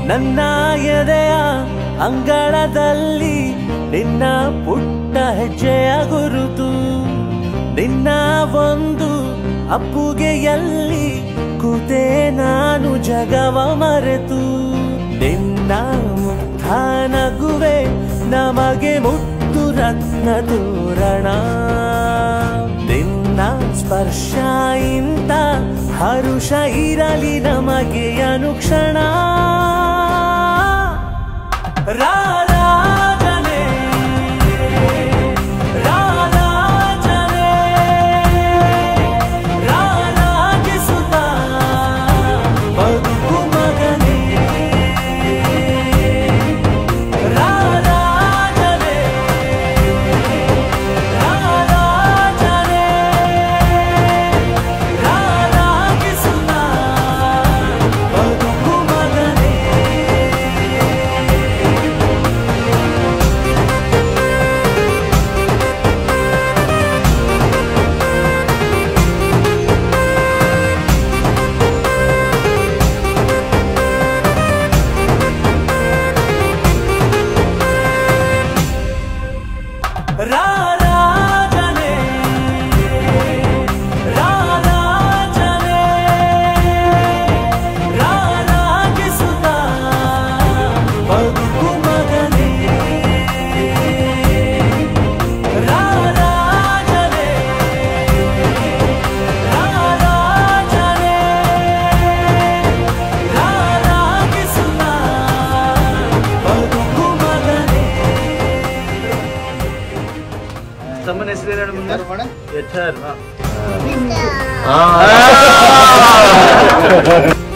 ನನ್ನ ಎದೆಯ ಅಂಗಳದಲ್ಲಿ ನಿನ್ನ ಪುಟ್ಟ ಹೆಜ್ಜೆಯ ಗುರುತು ನಿನ್ನ ಒಂದು ಅಪ್ಪುಗೆಯಲ್ಲಿ ಕೂತೆ ನಾನು ಜಗವ ಮರೆತು ನಿನ್ನ ಮುಖ ನಗುವೆ ನಮಗೆ ಮುತ್ತು ರತ್ನ ತೋರಣ ನಿನ್ನ ಸ್ಪರ್ಶ ಇಂತ ಹರುಷ ಇರಲಿ ನಮಗೆ ಅನುಕ್ಷಣ ರಾರಾಜನೆ ರಾರಾಜನೆ ರಾರಾಜಿಸುತ್ತ ಬದುಕು ಮಗನೇ ರಾರಾಜನೆ ರಾರಾಜನೆ ರಾರಾಜಿಸುತ್ತ ಬದುಕು ಮಗನೇ ರಾರಾಜನೆ ರಾರಾಜನೆ ರಾರಾಜಿಸುತ್ತ ಬದುಕು ಮಗನೇ ರಾರಾಜನೆ ರಾರಾಜನೆ ರಾರಾಜಿಸುತ್ತ ಬದುಕು ಮಗನೇ ತಮ್ಮನ ಹೆಸರು ಹೇಳು ಮುಂದೆ ಯಥರ್ ಆ